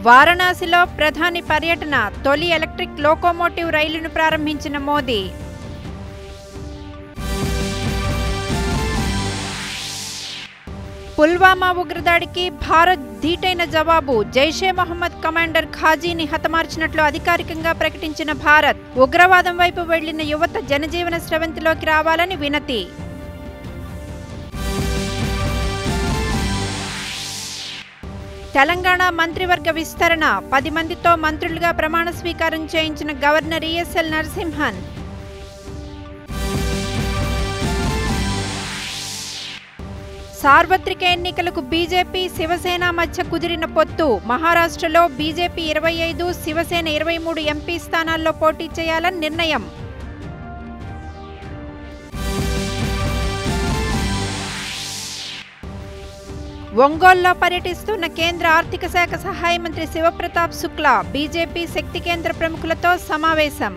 వారణాసిలో ప్రధాని పర్యటన తొలి ఎలక్ట్రిక్ లోకోమోటివ్ రైలును ప్రారంభించిన మోదీ పుల్వామా ఉగ్రదాడికి భారత్ ధీటైన జవాబు జైషే మహమ్మద్ కమాండర్ ఖాజీని హతమార్చినట్లు అధికారికంగా ప్రకటించిన భారత్ ఉగ్రవాదం వైపు వెళ్లిన యువత జనజీవన స్రవంతిలోకి రావాలని వినతి తెలంగాణ మంత్రివర్గ విస్తరణ పది మందితో మంత్రులుగా ప్రమాణ స్వీకారం చేయించిన గవర్నర్ ఈఎస్ఎల్ నరసింహన్ సార్వత్రిక ఎన్నికలకు బీజేపీ శివసేన మధ్య కుదిరిన పొత్తు మహారాష్ట్రలో బీజేపీ ఇరవై ఐదు శివసేన ఇరవై మూడు ఎంపీ స్థానాల్లో పోటీ చేయాలని నిర్ణయం ఒంగోలులో పర్యటిస్తున్న కేంద్ర ఆర్థిక శాఖ సహాయ మంత్రి శివప్రతాప్ శుక్లా బీజేపీ శక్తి కేంద్ర ప్రముఖులతో సమావేశం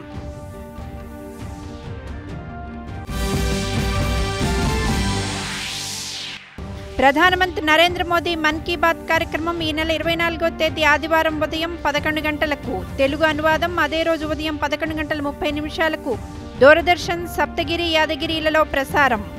ప్రధానమంత్రి నరేంద్ర మోదీ మన్ కీ బాత్ కార్యక్రమం ఈ నెల ఇరవై నాలుగో తేదీ ఆదివారం ఉదయం పదకొండు గంటలకు తెలుగు అనువాదం అదే రోజు ఉదయం పదకొండు గంటల ముప్పై నిమిషాలకు దూరదర్శన్ సప్తగిరి యాదగిరిలలో ప్రసారం